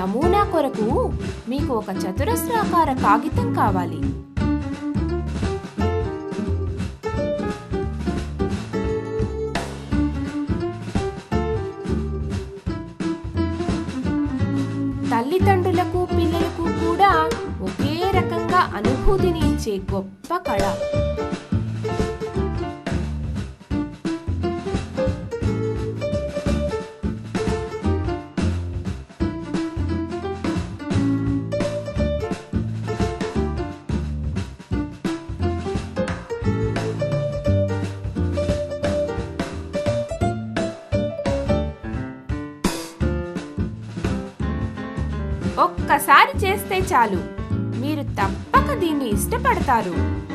నమూనా కొరకు మీకు ఒక చతురస్రాకార కాగితం కావాలి తల్లిదండ్రులకు పిల్లలకు కూడా ఒకే రకంగా అనుభూతిని ఇచ్చే గొప్ప కళ ఒక్కసారి చేస్తే చాలు మీరు తప్పక దీన్ని ఇష్టపడతారు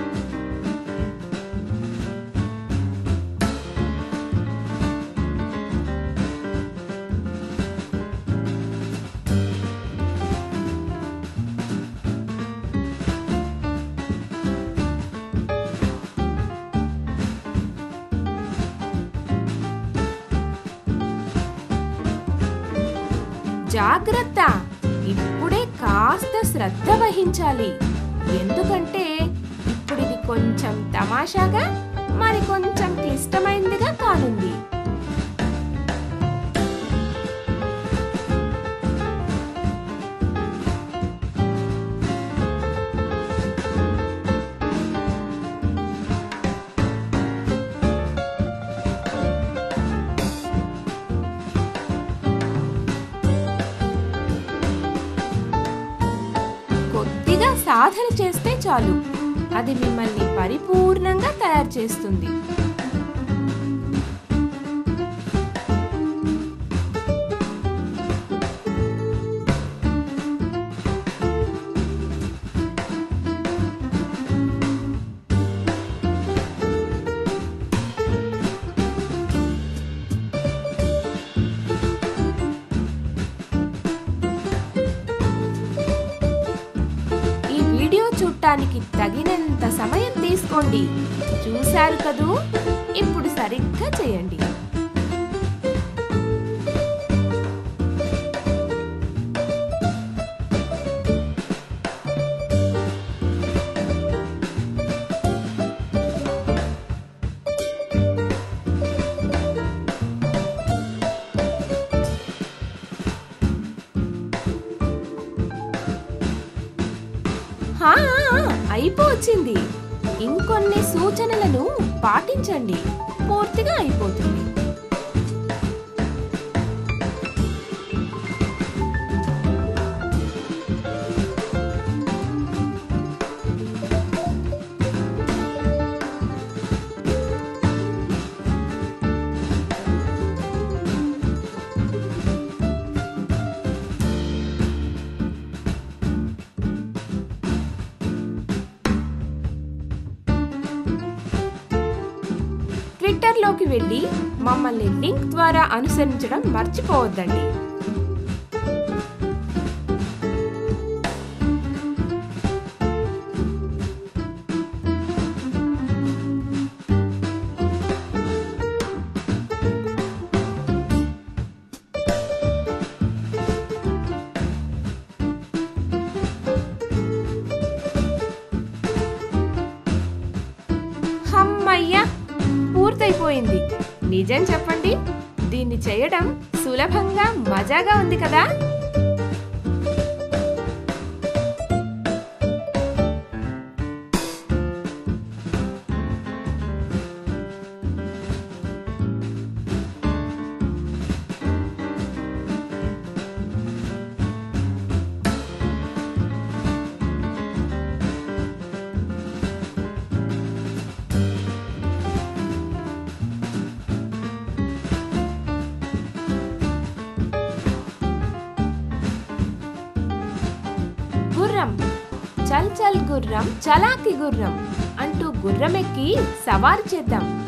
జాగ్రత్త ఇప్పుడే కాస్త శ్రద్ధ వహించాలి ఎందుకంటే ఇప్పుడు ఇది కొంచెం తమాషాగా మరి కొంచెం క్లిష్టమైనదిగా కానుంది కొద్దిగా సాధన చేస్తే చాలు అది మిమ్మల్ని పరిపూర్ణంగా తయారు చేస్తుంది ఈ వీడియో చూడటానికి తగినంత సమయం తీసుకోండి చూశారు కదూ ఇప్పుడు సరిగ్గా చేయండి హా, అయిపోవచ్చింది ఇంకొన్ని సూచనలను పాటించండి పూర్తిగా అయిపోతుంది ట్విట్టర్లోకి వెళ్ళి మమ్మల్ని లింక్ ద్వారా అనుసరించడం మర్చిపోవద్దండి హమ్మయ్యా పూర్తయిపోయింది నిజం చెప్పండి దీన్ని చేయడం సులభంగా మజాగా ఉంది కదా గుర్రం చల్ చల్ గుర్రం చలాకి గుర్రం అంటూ గుర్రమెక్కి సవారు చేద్దాం